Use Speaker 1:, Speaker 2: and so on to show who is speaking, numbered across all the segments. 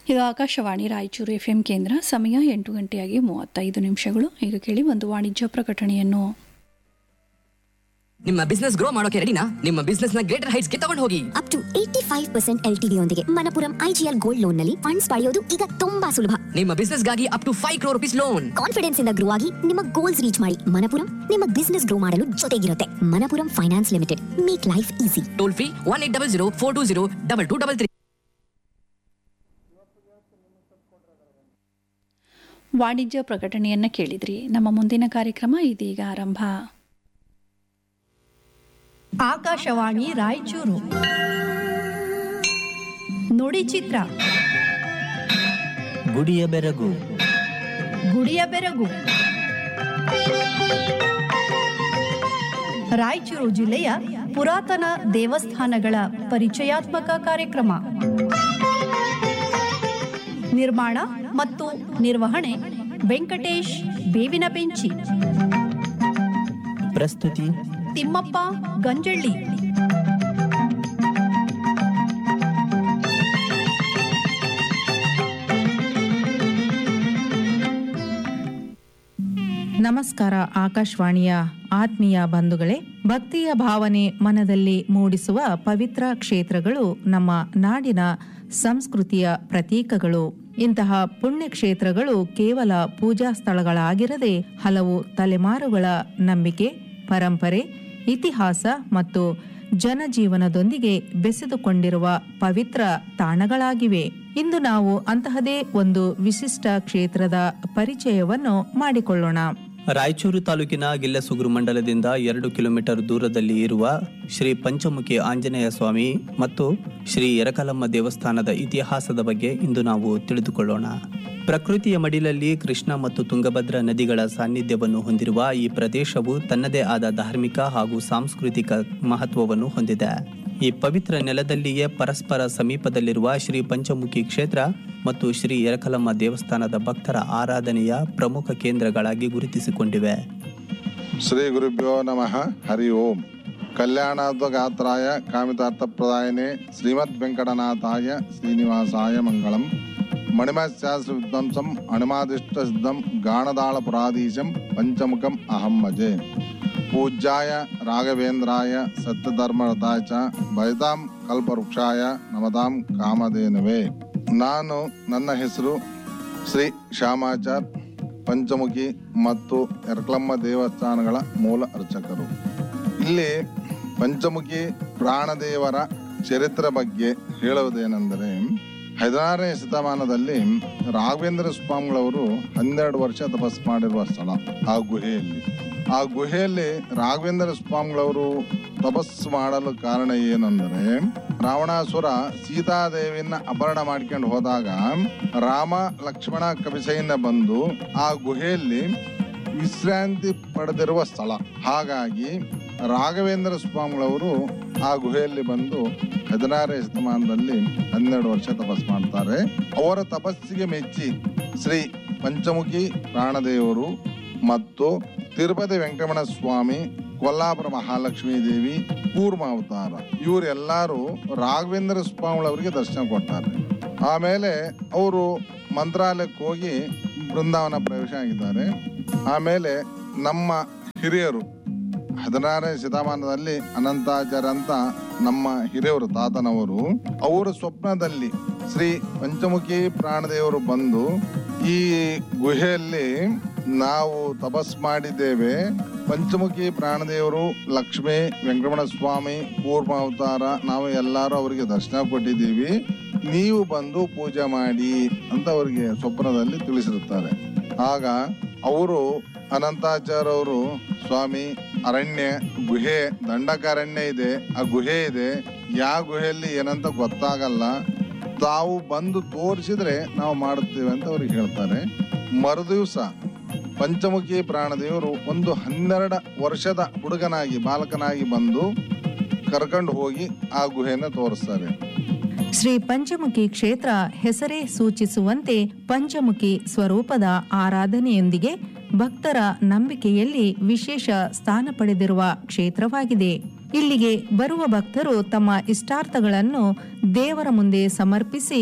Speaker 1: ಇದು Akashvani Raichur F M ಕೇಂದ್ರ ಸಮಯ ಎಂಟು ಗಂಟೆಯಾಗಿ ಮೂವತ್ತೈದು ನಿಮಿಷಗಳು ಈಗ ಕೇಳಿ ಒಂದು ವಾಣಿಜ್ಯ ಪ್ರಕಟಣೆಯನ್ನು
Speaker 2: ನಿಮ್ಮ ಬಿಸ್ನೆಸ್ ಗ್ರೋ ಮಾಡೋಕೆ ರೆಡಿನಾ ನಿಮ್ಮ ಬಿಸ್ನೆಸ್ ನ ಗ್ರೇಟರ್ ಹೈಟ್ಸ್ ಗೆ ತಗೊಂಡು ಹೋಗಿ
Speaker 3: up to eighty five percent L T ಯೊಂದಿಗೆ ಮನಪುರಂ ಐಜಿಎಲ್ ಗೋಲ್ಡ್ ಲೋನ್ ನಲ್ಲಿ ಫಂಡ್ಸ್ ಪಡೆಯೋದು ಈಗ ತುಂಬಾ ಸುಲಭ
Speaker 2: ನಿಮ್ಮ ಬಿಸ್ನೆಸ್ ಗಾಗಿ up to five crore rupees loan
Speaker 3: confidence ಇಂದ ಗ್ರೋ ಆಗಿ ನಿಮ್ಮ ಗೋಲ್ಸ್ ರೀಚ್ ಮಾಡಿ ಮನಪುರಂ ನಿಮ್ಮ ಬಿಸ್ನೆಸ್ ಗ್ರೋ ಮಾಡಲು ಜೊತೆಗಿರುತ್ತೆ Manappuram finance limited make life easy
Speaker 2: toll free one eight double zero four two zero double two double three
Speaker 1: ವಾಣಿಜ್ಯ ಪ್ರಕಟಣೆಯನ್ನು ಕೇಳಿದ್ರಿ ನಮ್ಮ ಮುಂದಿನ ಕಾರ್ಯಕ್ರಮ ಇದೀಗ ಆರಂಭ
Speaker 4: ಆಕಾಶವಾಣಿ ರಾಯಚೂರು ನುಡಿ ಚಿತ್ರ
Speaker 5: ಗುಡಿಯ ಬೆರಗು
Speaker 4: ಗುಡಿಯ ಬೆರಗು ರಾಯಚೂರು ಜಿಲ್ಲೆಯ ಪುರಾತನ ದೇವಸ್ಥಾನಗಳ ಪರಿಚಯಾತ್ಮಕ ಕಾರ್ಯಕ್ರಮ ನಿರ್ಮಾಣ ಮತ್ತು ನಿರ್ವಹಣೆ ವೆಂಕಟೇಶ್ ಬೇವಿನ ಬೆಂಚಿ
Speaker 5: ಪ್ರಸ್ತುತಿ
Speaker 4: ತಿಮ್ಮಪ್ಪ ಗಂಜಳ್ಳಿ
Speaker 6: ನಮಸ್ಕಾರ ಆಕಾಶವಾಣಿಯ ಆತ್ಮೀಯ ಬಂಧುಗಳೇ ಭಕ್ತಿಯ ಭಾವನೆ ಮನದಲ್ಲಿ ಮೂಡಿಸುವ ಪವಿತ್ರ ಕ್ಷೇತ್ರಗಳು ನಮ್ಮ ನಾಡಿನ ಸಂಸ್ಕೃತಿಯ ಪ್ರತೀಕಗಳು ಇಂತಹ ಪುಣ್ಯ ಕ್ಷೇತ್ರಗಳು ಕೇವಲ ಪೂಜಾ ಸ್ಥಳಗಳಾಗಿರದೆ ಹಲವು ತಲೆಮಾರುಗಳ ನಂಬಿಕೆ ಪರಂಪರೆ ಇತಿಹಾಸ ಮತ್ತು ಜನಜೀವನದೊಂದಿಗೆ ಬೆಸೆದುಕೊಂಡಿರುವ ಪವಿತ್ರ ತಾಣಗಳಾಗಿವೆ ಇಂದು ನಾವು ಅಂತಹದೇ ಒಂದು ವಿಶಿಷ್ಟ ಕ್ಷೇತ್ರದ ಪರಿಚಯವನ್ನು ಮಾಡಿಕೊಳ್ಳೋಣ
Speaker 5: ರಾಯಚೂರು ತಾಲೂಕಿನ ಗಿಲ್ಲಸುಗುರು ಮಂಡಲದಿಂದ ಎರಡು ಕಿಲೋಮೀಟರ್ ದೂರದಲ್ಲಿ ಇರುವ ಶ್ರೀ ಪಂಚಮುಖಿ ಆಂಜನೇಯ ಸ್ವಾಮಿ ಮತ್ತು ಶ್ರೀ ಎರಕಲಮ್ಮ ದೇವಸ್ಥಾನದ ಇತಿಹಾಸದ ಬಗ್ಗೆ ಇಂದು ನಾವು ತಿಳಿದುಕೊಳ್ಳೋಣ ಪ್ರಕೃತಿಯ ಮಡಿಲಲ್ಲಿ ಕೃಷ್ಣ ಮತ್ತು ತುಂಗಭದ್ರಾ ನದಿಗಳ ಸಾನ್ನಿಧ್ಯವನ್ನು ಹೊಂದಿರುವ ಈ ಪ್ರದೇಶವು ತನ್ನದೇ ಆದ ಧಾರ್ಮಿಕ ಹಾಗೂ ಸಾಂಸ್ಕೃತಿಕ ಮಹತ್ವವನ್ನು ಹೊಂದಿದೆ ಈ ಪವಿತ್ರ ನೆಲದಲ್ಲಿಯೇ ಪರಸ್ಪರ ಸಮೀಪದಲ್ಲಿರುವ ಶ್ರೀ ಪಂಚಮುಖಿ ಕ್ಷೇತ್ರ ಮತ್ತು ಶ್ರೀ ಎರಕಲಮ್ಮ ದೇವಸ್ಥಾನದ ಭಕ್ತರ ಆರಾಧನೆಯ ಪ್ರಮುಖ ಕೇಂದ್ರಗಳಾಗಿ ಗುರುತಿಸಿಕೊಂಡಿವೆ
Speaker 7: ಶ್ರೀ ಗುರುಭ್ಯೋ ನಮಃ ಹರಿ ಓಂ ಕಲ್ಯಾಣಾರ್ಥಗಾತ್ರಾಯ ಕಾಮಿತಾರ್ಥಪ್ರದಾಯನೆ ಶ್ರೀಮದ್ ವೆಂಕಟನಾಥಾಯ ಶ್ರೀನಿವಾಸಾಯ ಮಂಗಳಂ ಮಣಿಮಶಾಸ್ತ್ರ ವಿದ್ವಂಸಂ ಅಣಿಮಾದಿಷ್ಟ ಸಿದ್ಧಂ ಗಾಣದಾಳ ಪುರಾಧೀಶಂ ಪಂಚಮುಖಂ ಅಹಂ ಭಜೆ ಪೂಜ್ಯಾಯ ರಾಘವೇಂದ್ರಾಯ ಸತ್ಯಧರ್ಮರತಾಯ ಚ ಭಯತಾಂ ಕಲ್ಪವೃಕ್ಷಾಯ ನಮತಾಂ ಕಾಮಧೇನವೇ ನಾನು ನನ್ನ ಹೆಸರು ಶ್ರೀ ಶ್ಯಾಮಾಚಾರ್ ಪಂಚಮುಖಿ ಮತ್ತು ಎರಕಲಮ್ಮ ದೇವಸ್ಥಾನಗಳ ಮೂಲ ಅರ್ಚಕರು ಇಲ್ಲಿ ಪಂಚಮುಖಿ ಪ್ರಾಣದೇವರ ಚರಿತ್ರೆ ಬಗ್ಗೆ ಹೇಳುವುದೇನೆಂದರೆ ಹದಿನಾರನೇ ಶತಮಾನದಲ್ಲಿ ರಾಘವೇಂದ್ರ ಸ್ವಾಮಿಗಳವರು ಹನ್ನೆರಡು ವರ್ಷ ತಪಸ್ ಮಾಡಿರುವ ಸ್ಥಳ ಆ ಗುಹೆಯಲ್ಲಿ ಆ ಗುಹೆಯಲ್ಲಿ ರಾಘವೇಂದ್ರ ಸ್ವಾಮಿಗಳವರು ತಪಸ್ಸು ಮಾಡಲು ಕಾರಣ ಏನೆಂದರೆ ರಾವಣಾಸುರ ಸೀತಾದೇವಿಯನ್ನ ಅಪಹರಣ ಮಾಡ್ಕೊಂಡು ಹೋದಾಗ ರಾಮ ಲಕ್ಷ್ಮಣ ಕಪಿಸೈನ್ಯ ಬಂದು ಆ ಗುಹೆಯಲ್ಲಿ ವಿಶ್ರಾಂತಿ ಪಡೆದಿರುವ ಸ್ಥಳ ಹಾಗಾಗಿ ರಾಘವೇಂದ್ರ ಸ್ವಾಮಿಗಳವರು ಆ ಗುಹೆಯಲ್ಲಿ ಬಂದು ಹದಿನಾರನೇ ಶತಮಾನದಲ್ಲಿ ಹನ್ನೆರಡು ವರ್ಷ ತಪಸ್ ಮಾಡ್ತಾರೆ ಅವರ ತಪಸ್ಸಿಗೆ ಮೆಚ್ಚಿ ಶ್ರೀ ಪಂಚಮುಖಿ ಪ್ರಾಣದೇವರು ಮತ್ತು ತಿರುಪತಿ ವೆಂಕಟರಮಣ ಸ್ವಾಮಿ ಕೊಲ್ಲಾಪುರ ಮಹಾಲಕ್ಷ್ಮೀ ದೇವಿ ಕೂರ್ಮಾವತಾರ ಇವರೆಲ್ಲರೂ ರಾಘವೇಂದ್ರ ಸ್ವಾಮಿಗಳವರಿಗೆ ದರ್ಶನ ಕೊಟ್ಟಾರೆ ಆಮೇಲೆ ಅವರು ಮಂತ್ರಾಲಯಕ್ಕೆ ಹೋಗಿ ಬೃಂದಾವನ ಪ್ರವೇಶ ಆಗಿದ್ದಾರೆ ಆಮೇಲೆ ನಮ್ಮ ಹಿರಿಯರು ಹದಿನಾರನೇ ಶತಮಾನದಲ್ಲಿ ಅನಂತಾಚಾರ್ಯ ಅಂತ ನಮ್ಮ ಹಿರಿಯವರು ತಾತನವರು ಅವರ ಸ್ವಪ್ನದಲ್ಲಿ ಶ್ರೀ ಪಂಚಮುಖಿ ಪ್ರಾಣದೇವರು ಬಂದು ಈ ಗುಹೆಯಲ್ಲಿ ನಾವು ತಪಸ್ ಮಾಡಿದ್ದೇವೆ ಪಂಚಮುಖಿ ಪ್ರಾಣದೇವರು ಲಕ್ಷ್ಮೀ ವೆಂಕಟರಮಣ ಸ್ವಾಮಿ ಕೂರ್ಮಾವತಾರ ನಾವು ಎಲ್ಲರೂ ಅವರಿಗೆ ದರ್ಶನ ಕೊಟ್ಟಿದ್ದೀವಿ ನೀವು ಬಂದು ಪೂಜೆ ಮಾಡಿ ಅಂತ ಅವರಿಗೆ ಸ್ವಪ್ನದಲ್ಲಿ ತಿಳಿಸಿರುತ್ತಾರೆ ಆಗ ಅವರು ಅನಂತಾಚಾರ್ಯ ಅವರು ಸ್ವಾಮಿ ಅರಣ್ಯ ಗುಹೆ ದಂಡಕಾರಣ್ಯ ಇದೆ ಆ ಗುಹೆ ಇದೆ ಯಾವ ಗುಹೆಯಲ್ಲಿ ಏನಂತ ಗೊತ್ತಾಗಲ್ಲ ತಾವು ಬಂದು ತೋರಿಸಿದ್ರೆ ನಾವು ಮಾಡುತ್ತೇವೆ ಅಂತ ಅವ್ರಿಗೆ ಹೇಳ್ತಾರೆ ಮರುದಿವಸ ಪಂಚಮುಖಿ ಪ್ರಾಣದೇವರು ಒಂದು ಹನ್ನೆರಡು ವರ್ಷದ ಹುಡುಗನಾಗಿ ಬಾಲಕನಾಗಿ ಬಂದು ಕರ್ಕೊಂಡು ಹೋಗಿ ಆ ಗುಹೆನ ತೋರಿಸ್ತಾರೆ
Speaker 6: ಶ್ರೀ ಪಂಚಮುಖಿ ಕ್ಷೇತ್ರ ಹೆಸರೇ ಸೂಚಿಸುವಂತೆ ಪಂಚಮುಖಿ ಸ್ವರೂಪದ ಆರಾಧನೆಯೊಂದಿಗೆ ಭಕ್ತರ ನಂಬಿಕೆಯಲ್ಲಿ ವಿಶೇಷ ಸ್ಥಾನ ಪಡೆದಿರುವ ಕ್ಷೇತ್ರವಾಗಿದೆ ಇಲ್ಲಿಗೆ ಬರುವ ಭಕ್ತರು ತಮ್ಮ ಇಷ್ಟಾರ್ಥಗಳನ್ನು ದೇವರ ಮುಂದೆ ಸಮರ್ಪಿಸಿ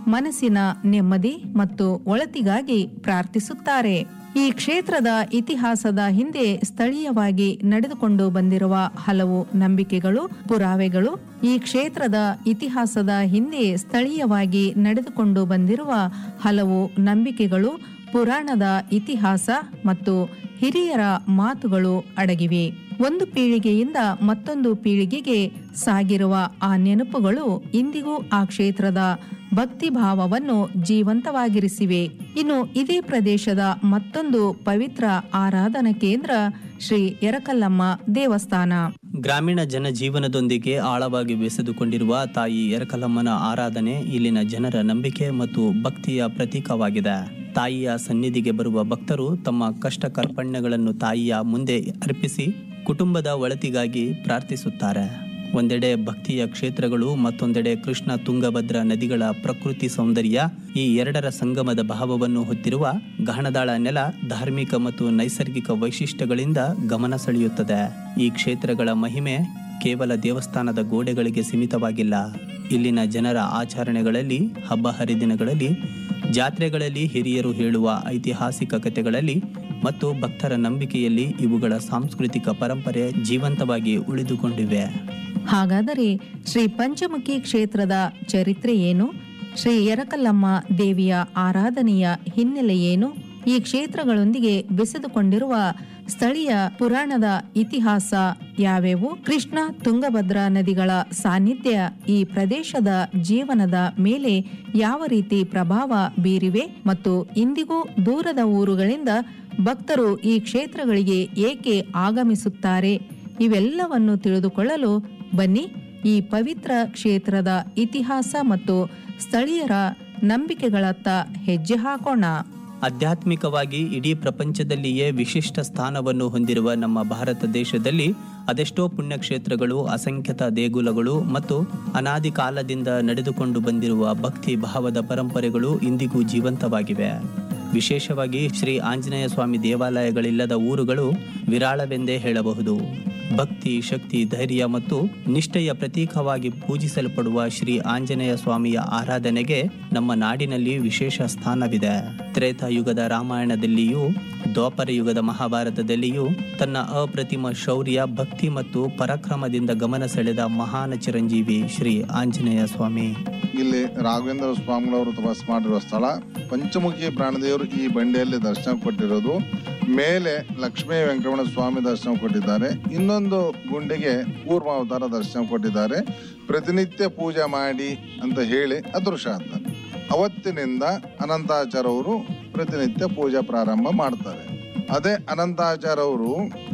Speaker 6: ಮನಸ್ಸಿನ ನೆಮ್ಮದಿ ಮತ್ತು ಒಳತಿಗಾಗಿ ಪ್ರಾರ್ಥಿಸುತ್ತಾರೆ ಈ ಕ್ಷೇತ್ರದ ಇತಿಹಾಸದ ಹಿಂದೆ ಸ್ಥಳೀಯವಾಗಿ ನಡೆದುಕೊಂಡು ಬಂದಿರುವ ಹಲವು ನಂಬಿಕೆಗಳು ಪುರಾವೆಗಳು ಈ ಕ್ಷೇತ್ರದ ಇತಿಹಾಸದ ಹಿಂದೆ ಸ್ಥಳೀಯವಾಗಿ ನಡೆದುಕೊಂಡು ಬಂದಿರುವ ಹಲವು ನಂಬಿಕೆಗಳು ಪುರಾಣದ ಇತಿಹಾಸ ಮತ್ತು ಹಿರಿಯರ ಮಾತುಗಳು ಅಡಗಿವೆ ಒಂದು ಪೀಳಿಗೆಯಿಂದ ಮತ್ತೊಂದು ಪೀಳಿಗೆಗೆ ಸಾಗಿರುವ ಆ ನೆನಪುಗಳು ಇಂದಿಗೂ ಆ ಕ್ಷೇತ್ರದ ಭಕ್ತಿ ಭಾವವನ್ನು ಜೀವಂತವಾಗಿರಿಸಿವೆ ಇನ್ನು ಇದೇ ಪ್ರದೇಶದ ಮತ್ತೊಂದು ಪವಿತ್ರ ಆರಾಧನಾ ಕೇಂದ್ರ ಶ್ರೀ ಎರಕಲ್ಲಮ್ಮ ದೇವಸ್ಥಾನ
Speaker 5: ಗ್ರಾಮೀಣ ಜನಜೀವನದೊಂದಿಗೆ ಆಳವಾಗಿ ಬೆಸೆದುಕೊಂಡಿರುವ ತಾಯಿ ಎರಕಲಮ್ಮನ ಆರಾಧನೆ ಇಲ್ಲಿನ ಜನರ ನಂಬಿಕೆ ಮತ್ತು ಭಕ್ತಿಯ ಪ್ರತೀಕವಾಗಿದೆ ತಾಯಿಯ ಸನ್ನಿಧಿಗೆ ಬರುವ ಭಕ್ತರು ತಮ್ಮ ಕಷ್ಟ ಕರ್ಪಣ್ಯಗಳನ್ನು ತಾಯಿಯ ಮುಂದೆ ಅರ್ಪಿಸಿ ಕುಟುಂಬದ ಒಳತಿಗಾಗಿ ಪ್ರಾರ್ಥಿಸುತ್ತಾರೆ ಒಂದೆಡೆ ಭಕ್ತಿಯ ಕ್ಷೇತ್ರಗಳು ಮತ್ತೊಂದೆಡೆ ಕೃಷ್ಣ ತುಂಗಭದ್ರಾ ನದಿಗಳ ಪ್ರಕೃತಿ ಸೌಂದರ್ಯ ಈ ಎರಡರ ಸಂಗಮದ ಭಾವವನ್ನು ಹೊತ್ತಿರುವ ಗಹನದಾಳ ನೆಲ ಧಾರ್ಮಿಕ ಮತ್ತು ನೈಸರ್ಗಿಕ ವೈಶಿಷ್ಟ್ಯಗಳಿಂದ ಗಮನ ಸೆಳೆಯುತ್ತದೆ ಈ ಕ್ಷೇತ್ರಗಳ ಮಹಿಮೆ ಕೇವಲ ದೇವಸ್ಥಾನದ ಗೋಡೆಗಳಿಗೆ ಸೀಮಿತವಾಗಿಲ್ಲ ಇಲ್ಲಿನ ಜನರ ಆಚರಣೆಗಳಲ್ಲಿ ಹಬ್ಬ ಹರಿದಿನಗಳಲ್ಲಿ ಜಾತ್ರೆಗಳಲ್ಲಿ ಹಿರಿಯರು ಹೇಳುವ ಐತಿಹಾಸಿಕ ಕಥೆಗಳಲ್ಲಿ ಮತ್ತು ಭಕ್ತರ ನಂಬಿಕೆಯಲ್ಲಿ ಇವುಗಳ ಸಾಂಸ್ಕೃತಿಕ ಪರಂಪರೆ ಜೀವಂತವಾಗಿ ಉಳಿದುಕೊಂಡಿವೆ
Speaker 6: ಹಾಗಾದರೆ ಶ್ರೀ ಪಂಚಮುಖಿ ಕ್ಷೇತ್ರದ ಚರಿತ್ರೆ ಏನು ಶ್ರೀ ಎರಕಲ್ಲಮ್ಮ ದೇವಿಯ ಆರಾಧನೆಯ ಹಿನ್ನೆಲೆ ಏನು ಈ ಕ್ಷೇತ್ರಗಳೊಂದಿಗೆ ಬೆಸೆದುಕೊಂಡಿರುವ ಸ್ಥಳೀಯ ಪುರಾಣದ ಇತಿಹಾಸ ಯಾವ್ಯಾವು ಕೃಷ್ಣ ತುಂಗಭದ್ರಾ ನದಿಗಳ ಸಾನ್ನಿಧ್ಯ ಈ ಪ್ರದೇಶದ ಜೀವನದ ಮೇಲೆ ಯಾವ ರೀತಿ ಪ್ರಭಾವ ಬೀರಿವೆ ಮತ್ತು ಇಂದಿಗೂ ದೂರದ ಊರುಗಳಿಂದ ಭಕ್ತರು ಈ ಕ್ಷೇತ್ರಗಳಿಗೆ ಏಕೆ ಆಗಮಿಸುತ್ತಾರೆ ಇವೆಲ್ಲವನ್ನು ತಿಳಿದುಕೊಳ್ಳಲು ಬನ್ನಿ ಈ ಪವಿತ್ರ ಕ್ಷೇತ್ರದ ಇತಿಹಾಸ ಮತ್ತು ಸ್ಥಳೀಯರ ನಂಬಿಕೆಗಳತ್ತ ಹೆಜ್ಜೆ ಹಾಕೋಣ
Speaker 5: ಆಧ್ಯಾತ್ಮಿಕವಾಗಿ ಇಡೀ ಪ್ರಪಂಚದಲ್ಲಿಯೇ ವಿಶಿಷ್ಟ ಸ್ಥಾನವನ್ನು ಹೊಂದಿರುವ ನಮ್ಮ ಭಾರತ ದೇಶದಲ್ಲಿ ಅದೆಷ್ಟೋ ಪುಣ್ಯಕ್ಷೇತ್ರಗಳು ಅಸಂಖ್ಯಾತ ದೇಗುಲಗಳು ಮತ್ತು ಅನಾದಿ ಕಾಲದಿಂದ ನಡೆದುಕೊಂಡು ಬಂದಿರುವ ಭಕ್ತಿ ಭಾವದ ಪರಂಪರೆಗಳು ಇಂದಿಗೂ ಜೀವಂತವಾಗಿವೆ ವಿಶೇಷವಾಗಿ ಶ್ರೀ ಆಂಜನೇಯ ಸ್ವಾಮಿ ದೇವಾಲಯಗಳಿಲ್ಲದ ಊರುಗಳು ವಿರಾಳವೆಂದೇ ಹೇಳಬಹುದು ಭಕ್ತಿ ಶಕ್ತಿ ಧೈರ್ಯ ಮತ್ತು ನಿಷ್ಠೆಯ ಪ್ರತೀಕವಾಗಿ ಪೂಜಿಸಲ್ಪಡುವ ಶ್ರೀ ಆಂಜನೇಯ ಸ್ವಾಮಿಯ ಆರಾಧನೆಗೆ ನಮ್ಮ ನಾಡಿನಲ್ಲಿ ವಿಶೇಷ ಸ್ಥಾನವಿದೆ ತ್ರೇತಾಯುಗದ ರಾಮಾಯಣದಲ್ಲಿಯೂ ದ್ವಾಪರ ಯುಗದ ಮಹಾಭಾರತದಲ್ಲಿಯೂ ತನ್ನ ಅಪ್ರತಿಮ ಶೌರ್ಯ ಭಕ್ತಿ ಮತ್ತು ಪರಾಕ್ರಮದಿಂದ ಗಮನ ಸೆಳೆದ ಮಹಾನ ಚಿರಂಜೀವಿ ಶ್ರೀ ಆಂಜನೇಯ ಸ್ವಾಮಿ
Speaker 7: ಇಲ್ಲಿ ರಾಘವೇಂದ್ರ ಸ್ವಾಮಿಗಳವರು ತಪಸ್ ಮಾಡಿರುವ ಸ್ಥಳ ಪಂಚಮುಖಿ ಪ್ರಾಣದೇವರು ಈ ಬಂಡೆಯಲ್ಲಿ ದರ್ಶನ ಕೊಟ್ಟಿರೋದು ಮೇಲೆ ಲಕ್ಷ್ಮೀ ವೆಂಕಟರಮಣ ಸ್ವಾಮಿ ದರ್ಶನ ಕೊಟ್ಟಿದ್ದಾರೆ ಇನ್ನೊಂದು ಗುಂಡಿಗೆ ಕೂರ್ಮಾವತಾರ ದರ್ಶನ ಕೊಟ್ಟಿದ್ದಾರೆ ಪ್ರತಿನಿತ್ಯ ಪೂಜೆ ಮಾಡಿ ಅಂತ ಹೇಳಿ ಅದೃಶ್ಯ ಅಂತಾರೆ ಅವತ್ತಿನಿಂದ ಅನಂತಾಚಾರ ಅವರು ಪ್ರತಿನಿತ್ಯ ಪೂಜೆ ಪ್ರಾರಂಭ ಮಾಡ್ತಾರೆ ಅದೇ ಅನಂತಾಚಾರ ಅವರು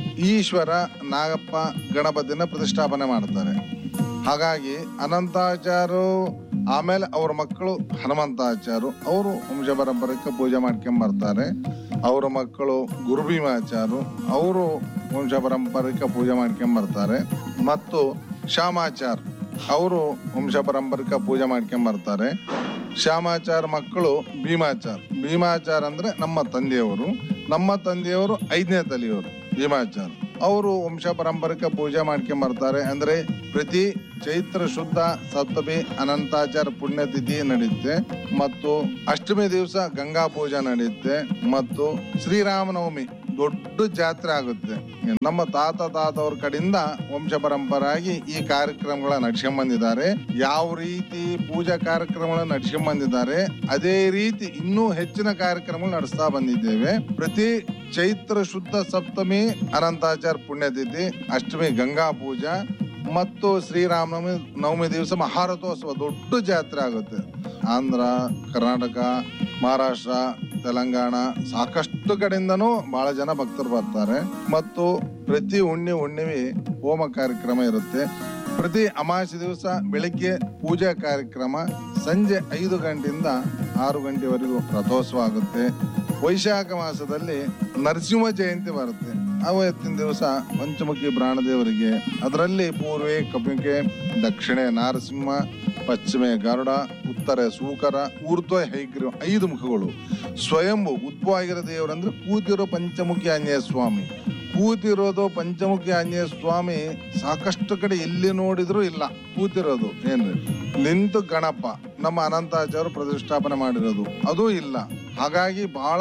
Speaker 7: ಈಶ್ವರ ನಾಗಪ್ಪ ಗಣಪತಿನ ಪ್ರತಿಷ್ಠಾಪನೆ ಮಾಡ್ತಾರೆ ಹಾಗಾಗಿ ಅನಂತಾಚಾರು ಆಮೇಲೆ ಅವ್ರ ಮಕ್ಕಳು ಹನುಮಂತಾಚಾರು ಅವರು ವಂಶ ಪರಂಪರೆಗೆ ಪೂಜೆ ಮಾಡ್ಕೊಂಡ್ ಬರ್ತಾರೆ ಅವರ ಮಕ್ಕಳು ಗುರುಭೀಮಾಚಾರು ಅವರು ವಂಶ ಪರಂಪರೆಗೆ ಪೂಜೆ ಮಾಡ್ಕೊಂಡ್ ಬರ್ತಾರೆ ಮತ್ತು ಶ್ಯಾಮಾಚಾರ್ ಅವರು ವಂಶ ಪರಂಪರಿಕ ಪೂಜೆ ಮಾಡ್ಕೊಂಡ್ ಬರ್ತಾರೆ ಶ್ಯಾಮಾಚಾರ್ ಮಕ್ಕಳು ಭೀಮಾಚಾರ್ ಭೀಮಾಚಾರ್ ಅಂದ್ರೆ ನಮ್ಮ ತಂದೆಯವರು ನಮ್ಮ ತಂದೆಯವರು ಐದನೇ ತಲೆಯವರು ಭೀಮಾಚಾರ್ ಅವರು ವಂಶ ಪರಂಪರಿಕ ಪೂಜೆ ಮಾಡ್ಕೊಂಡ್ ಬರ್ತಾರೆ ಅಂದ್ರೆ ಪ್ರತಿ ಚೈತ್ರ ಶುದ್ಧ ಸಪ್ತಮಿ ಅನಂತಾಚಾರ ಪುಣ್ಯತಿಥಿ ನಡೆಯುತ್ತೆ ಮತ್ತು ಅಷ್ಟಮಿ ದಿವಸ ಗಂಗಾ ಪೂಜೆ ನಡೆಯುತ್ತೆ ಮತ್ತು ಶ್ರೀರಾಮನವಮಿ ದೊಡ್ಡ ಜಾತ್ರೆ ಆಗುತ್ತೆ ನಮ್ಮ ತಾತ ತಾತವ್ರ ಕಡೆಯಿಂದ ವಂಶ ಪರಂಪರಾಗಿ ಈ ಕಾರ್ಯಕ್ರಮಗಳ ನಡ್ಸ್ಕೊಂಡ್ ಬಂದಿದ್ದಾರೆ ಯಾವ ರೀತಿ ಪೂಜಾ ಕಾರ್ಯಕ್ರಮಗಳನ್ನ ನಡ್ಸ್ಕೊಂಡ್ ಬಂದಿದ್ದಾರೆ ಅದೇ ರೀತಿ ಇನ್ನೂ ಹೆಚ್ಚಿನ ಕಾರ್ಯಕ್ರಮಗಳು ನಡೆಸ್ತಾ ಬಂದಿದ್ದೇವೆ ಪ್ರತಿ ಚೈತ್ರ ಶುದ್ಧ ಸಪ್ತಮಿ ಅನಂತಾಚಾರ ಪುಣ್ಯತಿಥಿ ಅಷ್ಟಮಿ ಗಂಗಾ ಪೂಜಾ ಮತ್ತು ಶ್ರೀರಾಮನವಮಿ ನವಮಿ ದಿವಸ ಮಹಾರಥೋತ್ಸವ ದೊಡ್ಡ ಜಾತ್ರೆ ಆಗುತ್ತೆ ಆಂಧ್ರ ಕರ್ನಾಟಕ ಮಹಾರಾಷ್ಟ್ರ ತೆಲಂಗಾಣ ಸಾಕಷ್ಟು ಕಡೆಯಿಂದನೂ ಬಹಳ ಜನ ಭಕ್ತರು ಬರ್ತಾರೆ ಮತ್ತು ಪ್ರತಿ ಹುಣ್ಣಿ ಹುಣ್ಣಿಮೆ ಹೋಮ ಕಾರ್ಯಕ್ರಮ ಇರುತ್ತೆ ಪ್ರತಿ ಅಮಾವಾಸ್ಯೆ ದಿವಸ ಬೆಳಿಗ್ಗೆ ಪೂಜಾ ಕಾರ್ಯಕ್ರಮ ಸಂಜೆ ಐದು ಗಂಟೆಯಿಂದ ಆರು ಗಂಟೆವರೆಗೂ ರಥೋತ್ಸವ ಆಗುತ್ತೆ ವೈಶಾಖ ಮಾಸದಲ್ಲಿ ನರಸಿಂಹ ಜಯಂತಿ ಬರುತ್ತೆ ಅವತ್ತಿನ ದಿವಸ ಪಂಚಮುಖಿ ಪ್ರಾಣದೇವರಿಗೆ ಅದರಲ್ಲಿ ಪೂರ್ವೆ ಕಪಿಕೆ ದಕ್ಷಿಣೆ ನಾರಸಿಂಹ ಪಶ್ಚಿಮೆ ಗರುಡ ಉತ್ತರ ಸೂಕರ ಊರ್ಧ್ವ ಹೈಗ್ರೀವ ಐದು ಮುಖಗಳು ಸ್ವಯಂಭು ಉದ್ಭವ ಆಗಿರೋ ದೇವರಂದ್ರೆ ಕೂತಿರೋ ಪಂಚಮುಖಿ ಆಂಜನೇಯ ಸ್ವಾಮಿ ಕೂತಿರೋದು ಪಂಚಮುಖಿ ಆಂಜನೇಯ ಸ್ವಾಮಿ ಸಾಕಷ್ಟು ಕಡೆ ಎಲ್ಲಿ ನೋಡಿದ್ರು ಇಲ್ಲ ಕೂತಿರೋದು ಏನ್ರಿ ನಿಂತು ಗಣಪ ನಮ್ಮ ಅನಂತಾಚಾರ್ಯ ಪ್ರತಿಷ್ಠಾಪನೆ ಮಾಡಿರೋದು ಅದು ಇಲ್ಲ ಹಾಗಾಗಿ ಬಹಳ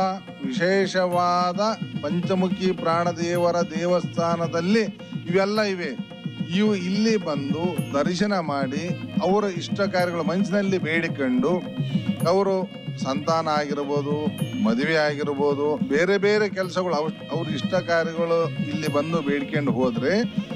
Speaker 7: ವಿಶೇಷವಾದ ಪಂಚಮುಖಿ ಪ್ರಾಣದೇವರ ದೇವಸ್ಥಾನದಲ್ಲಿ ಇವೆಲ್ಲ ಇವೆ ಇವು ಇಲ್ಲಿ ಬಂದು ದರ್ಶನ ಮಾಡಿ ಅವರ ಇಷ್ಟ ಕಾರ್ಯಗಳು ಮನಸ್ಸಿನಲ್ಲಿ ಬೇಡಿಕೊಂಡು ಅವರು ಸಂತಾನ ಆಗಿರ್ಬೋದು ಮದುವೆ ಆಗಿರ್ಬೋದು ಬೇರೆ ಬೇರೆ ಕೆಲಸಗಳು ಅವ್ರ ಅವ್ರ ಇಷ್ಟ ಕಾರ್ಯಗಳು ಇಲ್ಲಿ ಬಂದು ಬೇಡ್ಕೊಂಡು ಹೋದ್ರೆ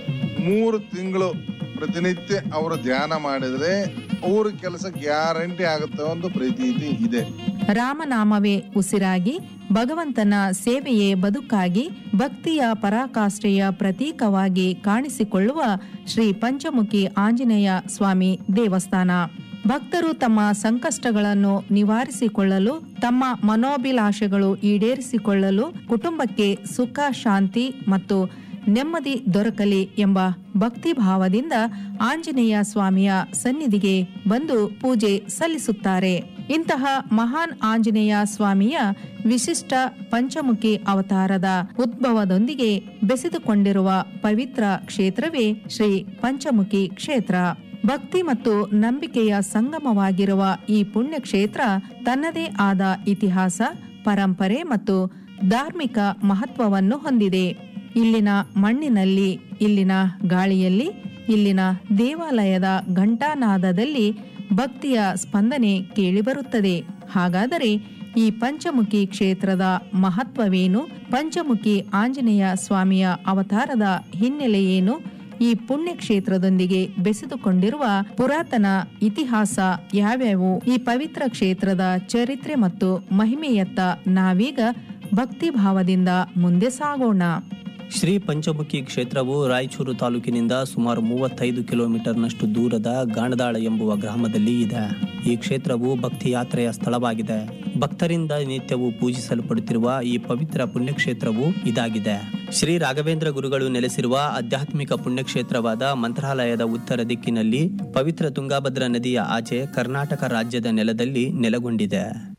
Speaker 7: ಮೂರು ತಿಂಗಳು ಪ್ರತಿನಿತ್ಯ ಅವರು ಧ್ಯಾನ ಮಾಡಿದ್ರೆ ಅವ್ರ ಕೆಲಸ ಗ್ಯಾರಂಟಿ ಆಗುತ್ತೆ ಒಂದು ಪ್ರತೀತಿ ಇದೆ
Speaker 6: ರಾಮನಾಮವೇ ಉಸಿರಾಗಿ ಭಗವಂತನ ಸೇವೆಯೇ ಬದುಕಾಗಿ ಭಕ್ತಿಯ ಪರಾಕಾಷ್ಠೆಯ ಪ್ರತೀಕವಾಗಿ ಕಾಣಿಸಿಕೊಳ್ಳುವ ಶ್ರೀ ಪಂಚಮುಖಿ ಆಂಜನೇಯ ಸ್ವಾಮಿ ದೇವಸ್ಥಾನ ಭಕ್ತರು ತಮ್ಮ ಸಂಕಷ್ಟಗಳನ್ನು ನಿವಾರಿಸಿಕೊಳ್ಳಲು ತಮ್ಮ ಮನೋಭಿಲಾಷೆಗಳು ಈಡೇರಿಸಿಕೊಳ್ಳಲು ಕುಟುಂಬಕ್ಕೆ ಸುಖ ಶಾಂತಿ ಮತ್ತು ನೆಮ್ಮದಿ ದೊರಕಲಿ ಎಂಬ ಭಕ್ತಿ ಭಾವದಿಂದ ಆಂಜನೇಯ ಸ್ವಾಮಿಯ ಸನ್ನಿಧಿಗೆ ಬಂದು ಪೂಜೆ ಸಲ್ಲಿಸುತ್ತಾರೆ ಇಂತಹ ಮಹಾನ್ ಆಂಜನೇಯ ಸ್ವಾಮಿಯ ವಿಶಿಷ್ಟ ಪಂಚಮುಖಿ ಅವತಾರದ ಉದ್ಭವದೊಂದಿಗೆ ಬೆಸೆದುಕೊಂಡಿರುವ ಪವಿತ್ರ ಕ್ಷೇತ್ರವೇ ಶ್ರೀ ಪಂಚಮುಖಿ ಕ್ಷೇತ್ರ ಭಕ್ತಿ ಮತ್ತು ನಂಬಿಕೆಯ ಸಂಗಮವಾಗಿರುವ ಈ ಪುಣ್ಯ ಕ್ಷೇತ್ರ ತನ್ನದೇ ಆದ ಇತಿಹಾಸ ಪರಂಪರೆ ಮತ್ತು ಧಾರ್ಮಿಕ ಮಹತ್ವವನ್ನು ಹೊಂದಿದೆ ಇಲ್ಲಿನ ಮಣ್ಣಿನಲ್ಲಿ ಇಲ್ಲಿನ ಗಾಳಿಯಲ್ಲಿ ಇಲ್ಲಿನ ದೇವಾಲಯದ ಘಂಟಾನಾದದಲ್ಲಿ ಭಕ್ತಿಯ ಸ್ಪಂದನೆ ಕೇಳಿಬರುತ್ತದೆ ಹಾಗಾದರೆ ಈ ಪಂಚಮುಖಿ ಕ್ಷೇತ್ರದ ಮಹತ್ವವೇನು ಪಂಚಮುಖಿ ಆಂಜನೇಯ ಸ್ವಾಮಿಯ ಅವತಾರದ ಹಿನ್ನೆಲೆ ಏನು ಈ ಪುಣ್ಯ ಕ್ಷೇತ್ರದೊಂದಿಗೆ ಬೆಸೆದುಕೊಂಡಿರುವ ಪುರಾತನ ಇತಿಹಾಸ ಯಾವ್ಯಾವು ಈ ಪವಿತ್ರ ಕ್ಷೇತ್ರದ ಚರಿತ್ರೆ ಮತ್ತು ಮಹಿಮೆಯತ್ತ ನಾವೀಗ ಭಕ್ತಿ ಭಾವದಿಂದ ಮುಂದೆ ಸಾಗೋಣ
Speaker 5: ಶ್ರೀ ಪಂಚಮುಖಿ ಕ್ಷೇತ್ರವು ರಾಯಚೂರು ತಾಲೂಕಿನಿಂದ ಸುಮಾರು ಮೂವತ್ತೈದು ಕಿಲೋಮೀಟರ್ನಷ್ಟು ದೂರದ ಗಾಣದಾಳ ಎಂಬುವ ಗ್ರಾಮದಲ್ಲಿ ಇದೆ ಈ ಕ್ಷೇತ್ರವು ಭಕ್ತಿ ಯಾತ್ರೆಯ ಸ್ಥಳವಾಗಿದೆ ಭಕ್ತರಿಂದ ನಿತ್ಯವೂ ಪೂಜಿಸಲ್ಪಡುತ್ತಿರುವ ಈ ಪವಿತ್ರ ಪುಣ್ಯಕ್ಷೇತ್ರವು ಇದಾಗಿದೆ ಶ್ರೀ ರಾಘವೇಂದ್ರ ಗುರುಗಳು ನೆಲೆಸಿರುವ ಆಧ್ಯಾತ್ಮಿಕ ಪುಣ್ಯಕ್ಷೇತ್ರವಾದ ಮಂತ್ರಾಲಯದ ಉತ್ತರ ದಿಕ್ಕಿನಲ್ಲಿ ಪವಿತ್ರ ತುಂಗಾಭದ್ರಾ ನದಿಯ ಆಚೆ ಕರ್ನಾಟಕ ರಾಜ್ಯದ ನೆಲದಲ್ಲಿ ನೆಲೆಗೊಂಡಿದೆ